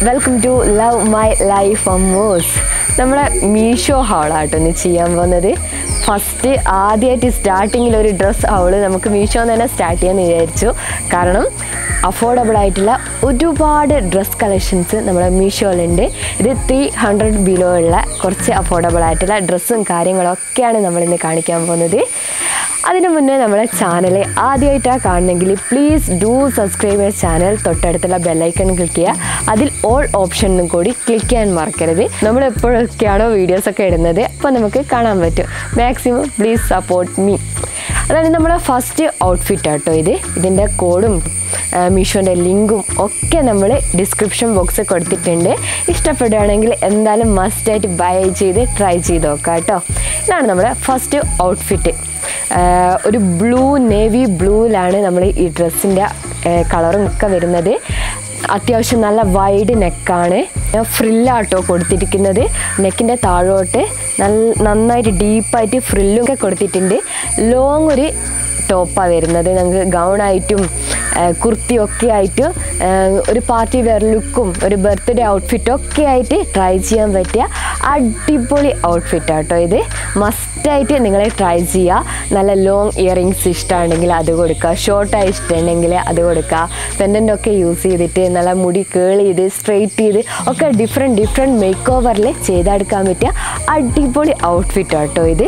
welcome to love my life അമ്മോസ് നമ്മുടെ മീഷോ ഹൗളാട്ടോ ഇന്ന് ചെയ്യാൻ പോകുന്നത് ഫസ്റ്റ് ആദ്യമായിട്ട് സ്റ്റാർട്ടിങ്ങിൽ ഒരു ഡ്രസ്സ് ഹൗള് നമുക്ക് മീഷോ തന്നെ സ്റ്റാർട്ട് ചെയ്യാമെന്ന് വിചാരിച്ചു കാരണം അഫോർഡബിൾ ആയിട്ടുള്ള ഒരുപാട് ഡ്രസ് കളക്ഷൻസ് നമ്മുടെ മീഷോയിലുണ്ട് ഇത് ത്രീ ഹൺഡ്രഡ് ബിലോ ഉള്ള കുറച്ച് അഫോർഡബിൾ ആയിട്ടുള്ള ഡ്രസ്സും കാര്യങ്ങളൊക്കെയാണ് നമ്മളിന്ന് കാണിക്കാൻ പോകുന്നത് അതിനു മുന്നേ നമ്മുടെ ചാനൽ ആദ്യമായിട്ടാണ് കാണണമെങ്കിൽ please do subscribe your channel തൊട്ടടുത്തുള്ള ബെല്ലൈക്കൺ ക്ലിക്ക് ചെയ്യുക അതിൽ ഓൾ ഓപ്ഷനും കൂടി ക്ലിക്ക് ചെയ്യാൻ മറക്കരുത് നമ്മൾ എപ്പോഴൊക്കെയാണോ വീഡിയോസൊക്കെ ഇടുന്നത് അപ്പോൾ നമുക്ക് കാണാൻ പറ്റും മാക്സിമം പ്ലീസ് സപ്പോർട്ട് മീ അതാണ് നമ്മുടെ ഫസ്റ്റ് ഔട്ട്ഫിറ്റ് ആട്ടോ ഇത് ഇതിൻ്റെ കോഡും മീഷോൻ്റെ ലിങ്കും ഒക്കെ നമ്മൾ ഡിസ്ക്രിപ്ഷൻ ബോക്സ് കൊടുത്തിട്ടുണ്ട് ഇഷ്ടപ്പെടുകയാണെങ്കിൽ എന്തായാലും മസ്റ്റായിട്ട് ബൈ ചെയ്ത് ട്രൈ ചെയ്ത് നോക്കാം കേട്ടോ ഇതാണ് നമ്മുടെ ഫസ്റ്റ് ഔട്ട്ഫിറ്റ് ആഹ് ഒരു ബ്ലൂ നേവി ബ്ലൂവിലാണ് നമ്മൾ ഈ ഡ്രസ്സിൻ്റെ കളറും ഒക്കെ വരുന്നത് അത്യാവശ്യം നല്ല വൈഡ് നെക്കാണ് ഫ്രില്ലാട്ടോ കൊടുത്തിരിക്കുന്നത് നെക്കിൻ്റെ താഴോട്ട് നല്ല നന്നായിട്ട് ഡീപ്പായിട്ട് ഫ്രില്ലും ഒക്കെ കൊടുത്തിട്ടുണ്ട് ലോങ് ഒരു ടോപ്പാണ് വരുന്നത് നമുക്ക് ഗൗണായിട്ടും കുർത്തിയും ഒക്കെ ആയിട്ട് ഒരു പാർട്ടി വെയർ ലുക്കും ഒരു ബർത്ത്ഡേ ഔട്ട്ഫിറ്റും ഒക്കെ ആയിട്ട് ട്രൈ ചെയ്യാൻ പറ്റിയ അടിപൊളി ഔട്ട്ഫിറ്റ് ആട്ടോ ഇത് മസ്റ്റായിട്ട് നിങ്ങൾ ട്രൈ ചെയ്യുക നല്ല ലോങ് ഇയറിങ്സ് ഇഷ്ടമാണെങ്കിൽ അത് കൊടുക്കുക ഷോർട്ടായി ഇഷ്ടമുണ്ടെങ്കിൽ അത് കൊടുക്കുക പെൻഡൻ്റ് ഒക്കെ യൂസ് ചെയ്തിട്ട് നല്ല മുടി കേൾ ചെയ്ത് സ്ട്രെയിറ്റ് ചെയ്ത് ഒക്കെ ഡിഫറെൻറ്റ് ഡിഫറെൻറ്റ് മേക്ക് ഓവറിൽ ചെയ്തെടുക്കാൻ പറ്റിയ അടിപൊളി ഔട്ട്ഫിറ്റ് ആട്ടോ ഇത്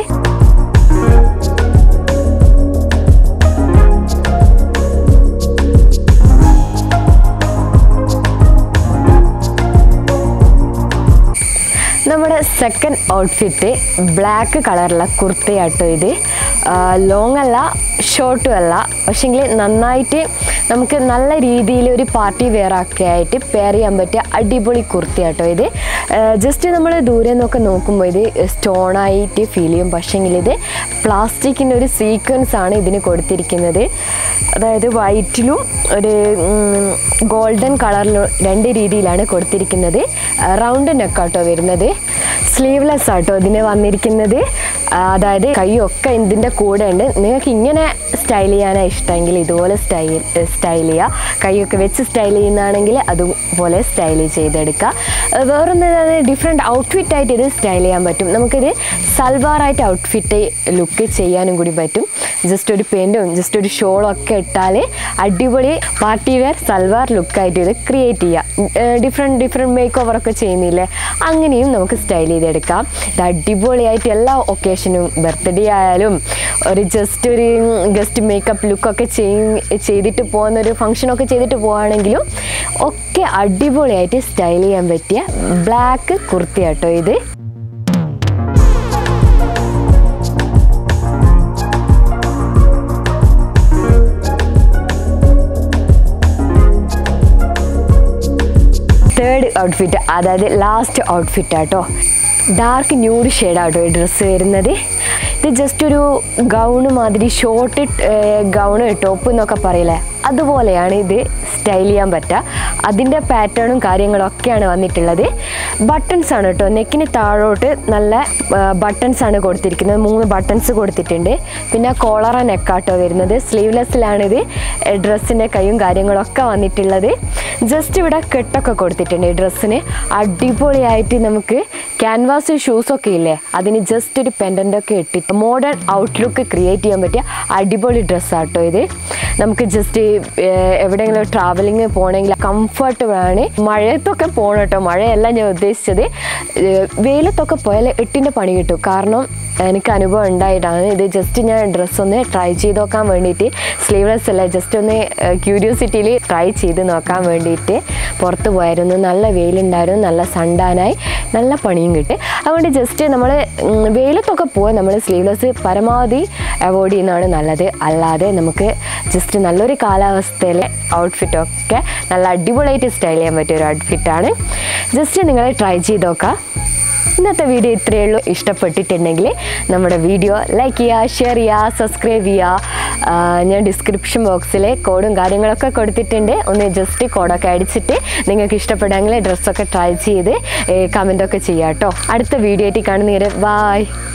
നമ്മുടെ സെക്കൻഡ് ഔട്ട്ഫിറ്റ് ബ്ലാക്ക് കളറുള്ള കുർത്തയാട്ടോ ഇത് ലോങ് അല്ല ഷോർട്ടും അല്ല പക്ഷേങ്കിൽ നന്നായിട്ട് നമുക്ക് നല്ല രീതിയിൽ ഒരു പാർട്ടി വെയർ ഒക്കെ ആയിട്ട് പെയർ ചെയ്യാൻ പറ്റിയ അടിപൊളി കുർത്തിയാട്ടോ ഇത് ജസ്റ്റ് നമ്മൾ ദൂരെ നിന്നൊക്കെ നോക്കുമ്പോൾ ഇത് സ്റ്റോണായിട്ട് ഫീൽ ചെയ്യും പക്ഷേങ്കിൽ ഇത് പ്ലാസ്റ്റിക്കിൻ്റെ ഒരു സീക്വൻസ് ആണ് ഇതിന് കൊടുത്തിരിക്കുന്നത് അതായത് വൈറ്റിലും ഒരു ഗോൾഡൻ കളറിലും രണ്ട് രീതിയിലാണ് കൊടുത്തിരിക്കുന്നത് റൗണ്ട് നെക്കാട്ടോ വരുന്നത് സ്ലീവ്ലെസ് ആട്ടോ ഇതിന് വന്നിരിക്കുന്നത് അതായത് കൈയൊക്കെ ഇതിൻ്റെ കൂടെ ഉണ്ട് നിങ്ങൾക്ക് ഇങ്ങനെ സ്റ്റൈൽ ചെയ്യാനാണ് ഇഷ്ടമെങ്കിൽ ഇതുപോലെ സ്റ്റൈൽ സ്റ്റൈൽ ചെയ്യുക കൈയൊക്കെ വെച്ച് സ്റ്റൈൽ ചെയ്യുന്നതാണെങ്കിൽ അതുപോലെ സ്റ്റൈൽ ചെയ്തെടുക്കുക വേറൊന്ന് ഡിഫറെൻറ്റ് ഔട്ട്ഫിറ്റ് ആയിട്ട് ഇത് സ്റ്റൈൽ ചെയ്യാൻ പറ്റും നമുക്കിത് സൽവാറായിട്ട് ഔട്ട്ഫിറ്റ് ലുക്ക് ചെയ്യാനും കൂടി പറ്റും ജസ്റ്റ് ഒരു പെൻറ്റും ജസ്റ്റ് ഒരു ഷോളും ഒക്കെ ഇട്ടാൽ അടിപൊളി പാർട്ടി വെയർ സൽവാർ ലുക്കായിട്ട് ഇത് ക്രിയേറ്റ് ചെയ്യുക ഡിഫറെൻറ്റ് ഡിഫറെൻറ്റ് മേക്ക് ഓവറൊക്കെ ചെയ്യുന്നില്ലേ അങ്ങനെയും നമുക്ക് സ്റ്റൈൽ ചെയ്തെടുക്കാം ഇത് അടിപൊളിയായിട്ട് എല്ലാ ഒക്കേഷനും ബർത്ത്ഡേ ആയാലും ഒരു ജസ്റ്റ് ഒരു ഗസ്റ്റ് മേക്കപ്പ് ലുക്കൊക്കെ ചെയ് ചെയ്തിട്ട് പോകുന്ന ഒരു ഫങ്ഷനൊക്കെ ചെയ്തിട്ട് പോവുകയാണെങ്കിലും ഒക്കെ അടിപൊളിയായിട്ട് സ്റ്റൈൽ ചെയ്യാൻ പറ്റിയ ബ്ലാക്ക് കുർത്തിയാട്ടോ ഇത് തേർഡ് ഔട്ട്ഫിറ്റ് അതായത് ലാസ്റ്റ് ഔട്ട്ഫിറ്റ് ആട്ടോ ഡാർക്ക് ന്യൂഡ് ഷെയ്ഡാട്ടോ ഈ ഡ്രസ്സ് വരുന്നത് ഇത് ജസ്റ്റ് ഒരു ഗൗണ് മാതിരി ഷോർട്ട് ഗൗണ് ടോപ്പ് എന്നൊക്കെ പറയില്ലേ അതുപോലെയാണ് ഇത് സ്റ്റൈൽ ചെയ്യാൻ പറ്റുക അതിൻ്റെ പാറ്റേണും കാര്യങ്ങളൊക്കെയാണ് വന്നിട്ടുള്ളത് ബട്ടൺസ് ആണ് കേട്ടോ നെക്കിന് താഴോട്ട് നല്ല ബട്ടൺസ് ആണ് കൊടുത്തിരിക്കുന്നത് മൂന്ന് ബട്ടൺസ് കൊടുത്തിട്ടുണ്ട് പിന്നെ കോളറ നെക്കാട്ടോ വരുന്നത് സ്ലീവ്ലെസ്സിലാണ് ഇത് ഡ്രസ്സിൻ്റെ കൈയും കാര്യങ്ങളൊക്കെ വന്നിട്ടുള്ളത് ജസ്റ്റ് ഇവിടെ കെട്ടൊക്കെ കൊടുത്തിട്ടുണ്ട് ഈ ഡ്രസ്സിന് അടിപൊളിയായിട്ട് നമുക്ക് ക്യാൻവാസ് ഷൂസൊക്കെ ഇല്ലേ അതിന് ജസ്റ്റ് ഒരു പെൻഡൻ്റൊക്കെ ഇട്ടിട്ട് മോഡേൺ ഔട്ട്ലുക്ക് ക്രിയേറ്റ് ചെയ്യാൻ പറ്റിയ അടിപൊളി ഡ്രസ്സാട്ടോ ഇത് നമുക്ക് ജസ്റ്റ് എവിടെയെങ്കിലും ട്രാവലിങ് പോകണമെങ്കിൽ കംഫർട്ടബിൾ ആണ് മഴയത്തൊക്കെ പോകണം കേട്ടോ മഴയല്ല ഞാൻ ഉദ്ദേശിച്ചത് വെയിലത്തൊക്കെ പോയാൽ എട്ടിൻ്റെ പണി കിട്ടും കാരണം എനിക്ക് അനുഭവം ഉണ്ടായിട്ടാണ് ഇത് ജസ്റ്റ് ഞാൻ ഡ്രസ്സ് ഒന്ന് ട്രൈ ചെയ്ത് നോക്കാൻ വേണ്ടിയിട്ട് സ്ലീവ്ലെസ് അല്ല ജസ്റ്റ് ഒന്ന് ക്യൂരിയോസിറ്റിയിൽ ട്രൈ ചെയ്ത് നോക്കാൻ വേണ്ടിയിട്ട് പുറത്ത് പോയായിരുന്നു നല്ല വെയിലുണ്ടായിരുന്നു നല്ല സണ്ടാനായി നല്ല പണിയും കിട്ടി അതുകൊണ്ട് ജസ്റ്റ് നമ്മൾ വെയിലത്തൊക്കെ പോകാൻ നമ്മൾ സ്ലീവ്ലെസ് പരമാവധി അവോയ്ഡ് ചെയ്യുന്നതാണ് നല്ലത് അല്ലാതെ നമുക്ക് ജസ്റ്റ് നല്ലൊരു കാലാവസ്ഥയിൽ ഔട്ട്ഫിറ്റൊക്കെ നല്ല അടിപൊളിയായിട്ട് സ്റ്റൈൽ ചെയ്യാൻ പറ്റിയ ഒരു ഔട്ട്ഫിറ്റാണ് ജസ്റ്റ് നിങ്ങൾ ട്രൈ ചെയ്ത് നോക്കാം ഇന്നത്തെ വീഡിയോ ഇത്രയേ ഉള്ളൂ ഇഷ്ടപ്പെട്ടിട്ടുണ്ടെങ്കിൽ നമ്മുടെ വീഡിയോ ലൈക്ക് ചെയ്യുക ഷെയർ ചെയ്യുക സബ്സ്ക്രൈബ് ചെയ്യുക ആ, ഞാൻ ഡിസ്ക്രിപ്ഷൻ ബോക്സിൽ കോഡും കാര്യങ്ങളൊക്കെ കൊടുത്തിട്ടുണ്ട് ഒന്ന് ജസ്റ്റ് കോഡൊക്കെ അടിച്ചിട്ട് നിങ്ങൾക്ക് ഇഷ്ടപ്പെടുമെങ്കിൽ ഡ്രസ്സൊക്കെ ട്രൈ ചെയ്ത് കമൻറ്റൊക്കെ ചെയ്യാം കേട്ടോ അടുത്ത വീഡിയോ ആയിട്ട് കാണുന്നവരെ ബായ്